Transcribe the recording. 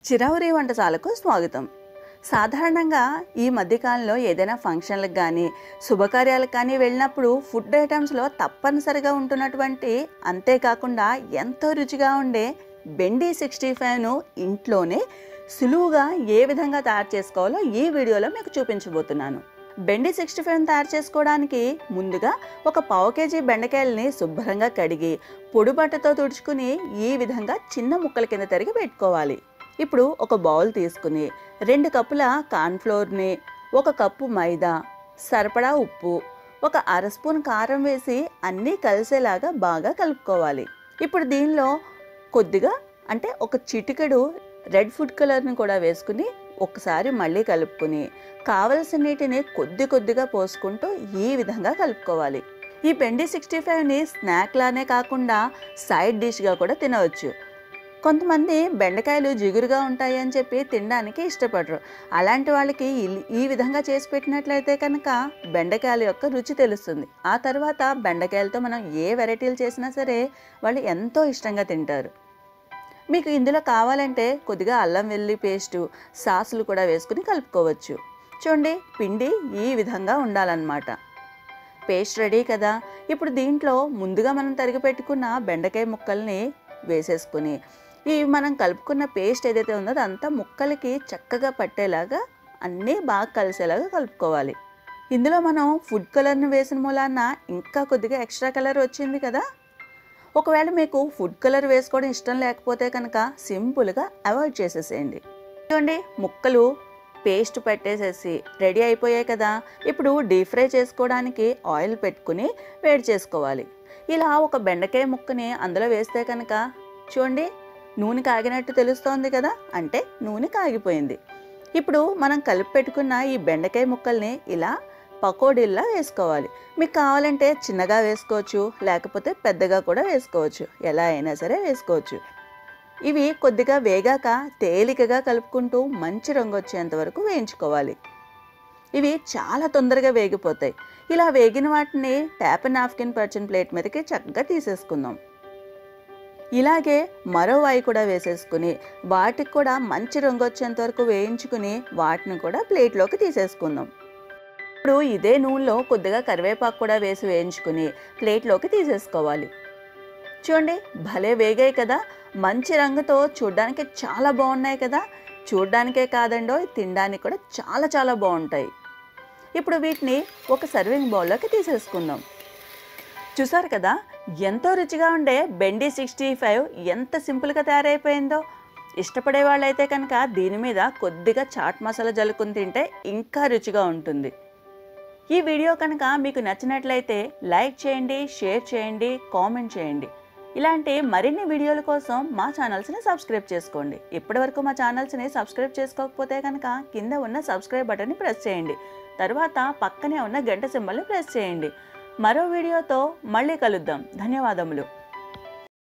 చిరౌరి వంటశాలకు స్వాగతం సాధారణంగా ఈ మధ్యకాలంలో ఏదైనా ఫంక్షన్లకు కానీ శుభకార్యాలకు కానీ వెళ్ళినప్పుడు ఫుడ్ ఐటమ్స్లో తప్పనిసరిగా ఉంటున్నటువంటి అంతేకాకుండా ఎంతో రుచిగా ఉండే బెండి సిక్స్టీ ఫైవ్ను ఇంట్లోనే సులువుగా ఏ విధంగా తయారు చేసుకోవాలో ఈ వీడియోలో మీకు చూపించబోతున్నాను బెండి సిక్స్టీ ఫైవ్ తయారు చేసుకోవడానికి ముందుగా ఒక పావు కేజీ బెండకాయలని శుభ్రంగా కడిగి పొడి బట్టతో తుడుచుకుని ఈ విధంగా చిన్న ముక్కల కింద తరిగి పెట్టుకోవాలి ఇప్పుడు ఒక బౌల్ తీసుకుని రెండు కప్పుల కార్న్ఫ్లోర్ని ఒక కప్పు మైదా సరిపడా ఉప్పు ఒక అర స్పూన్ కారం వేసి అన్నీ కలిసేలాగా బాగా కలుపుకోవాలి ఇప్పుడు దీనిలో కొద్దిగా అంటే ఒక చిటికెడు రెడ్ ఫుడ్ కలర్ని కూడా వేసుకుని ఒకసారి మళ్ళీ కలుపుకుని కావలసిన నీటిని కొద్ది కొద్దిగా పోసుకుంటూ ఈ విధంగా కలుపుకోవాలి ఈ బెండి సిక్స్టీ ఫైవ్ని స్నాక్ లానే కాకుండా సైడ్ డిష్గా కూడా తినవచ్చు కొంతమంది బెండకాయలు జిగురుగా ఉంటాయి అని చెప్పి తినడానికి ఇష్టపడరు అలాంటి వాళ్ళకి ఈ- ఈ విధంగా చేసి పెట్టినట్లయితే కనుక బెండకాయల యొక్క రుచి తెలుస్తుంది ఆ తర్వాత బెండకాయలతో మనం ఏ వెరైటీలు చేసినా సరే వాళ్ళు ఎంతో ఇష్టంగా తింటారు మీకు ఇందులో కావాలంటే కొద్దిగా అల్లం వెల్లుల్లి పేస్టు సాసులు కూడా వేసుకుని కలుపుకోవచ్చు చూడండి పిండి ఈ విధంగా ఉండాలన్నమాట పేస్ట్ రెడీ కదా ఇప్పుడు దీంట్లో ముందుగా మనం తరిగి పెట్టుకున్న బెండకాయ ముక్కల్ని వేసేసుకుని ఈ మనం కలుపుకున్న పేస్ట్ ఏదైతే ఉందో అదంతా ముక్కలకి చక్కగా పట్టేలాగా అన్నీ బాగా కలిసేలాగా కలుపుకోవాలి ఇందులో మనం ఫుడ్ కలర్ని వేసిన మూలాన ఇంకా కొద్దిగా ఎక్స్ట్రా కలర్ వచ్చింది కదా ఒకవేళ మీకు ఫుడ్ కలర్ వేసుకోవడం ఇష్టం లేకపోతే కనుక సింపుల్గా అవాయిడ్ చేసేసేయండి చూడండి ముక్కలు పేస్ట్ పెట్టేసేసి రెడీ అయిపోయాయి కదా ఇప్పుడు డీప్ ఫ్రై చేసుకోవడానికి ఆయిల్ పెట్టుకుని వేడి చేసుకోవాలి ఇలా ఒక బెండకాయ ముక్కని అందులో వేస్తే కనుక చూడండి నూనె కాగినట్టు తెలుస్తోంది కదా అంటే నూనె కాగిపోయింది ఇప్పుడు మనం కలిపి పెట్టుకున్న ఈ బెండకాయ ముక్కల్ని ఇలా పకోడీల్లా వేసుకోవాలి మీకు కావాలంటే చిన్నగా వేసుకోవచ్చు లేకపోతే పెద్దగా కూడా వేసుకోవచ్చు ఎలా అయినా సరే వేసుకోవచ్చు ఇవి కొద్దిగా వేగాక తేలికగా కలుపుకుంటూ మంచి రంగు వచ్చేంత వరకు వేయించుకోవాలి ఇవి చాలా తొందరగా వేగిపోతాయి ఇలా వేగిన వాటిని ట్యాప్ నాప్కిన్ పర్చిన ప్లేట్ మీదకి చక్కగా తీసేసుకుందాం ఇలాగే మరో వాయి కూడా వేసేసుకుని వాటికి కూడా మంచి రంగు వచ్చేంత వరకు వేయించుకుని వాటిని కూడా ప్లేట్లోకి తీసేసుకుందాం ఇప్పుడు ఇదే నూనెలో కొద్దిగా కరివేపాకు కూడా వేసి వేయించుకుని ప్లేట్లోకి తీసేసుకోవాలి చూడండి భలే వేగాయి కదా మంచి రంగుతో చూడ్డానికి చాలా బాగున్నాయి కదా చూడ్డానికే కాదండో తినడానికి కూడా చాలా చాలా బాగుంటాయి ఇప్పుడు వీటిని ఒక సర్వింగ్ బౌల్లోకి తీసేసుకుందాం చూసారు కదా ఎంతో రుచిగా ఉండే బెండి సిక్స్టీ ఫైవ్ ఎంత సింపుల్గా తయారైపోయిందో ఇష్టపడే వాళ్ళైతే కనుక దీని మీద కొద్దిగా చాట్ మసాలా జల్లుకుని తింటే ఇంకా రుచిగా ఉంటుంది ఈ వీడియో కనుక మీకు నచ్చినట్లయితే లైక్ చేయండి షేర్ చేయండి కామెంట్ చేయండి ఇలాంటి మరిన్ని వీడియోల కోసం మా ఛానల్స్ని సబ్స్క్రైబ్ చేసుకోండి ఇప్పటివరకు మా ఛానల్స్ని సబ్స్క్రైబ్ చేసుకోకపోతే కనుక కింద ఉన్న సబ్స్క్రైబ్ బటన్ని ప్రెస్ చేయండి తర్వాత పక్కనే ఉన్న గంట సింబల్ని ప్రెస్ చేయండి మరో వీడియోతో మళ్ళీ కలుద్దాం ధన్యవాదములు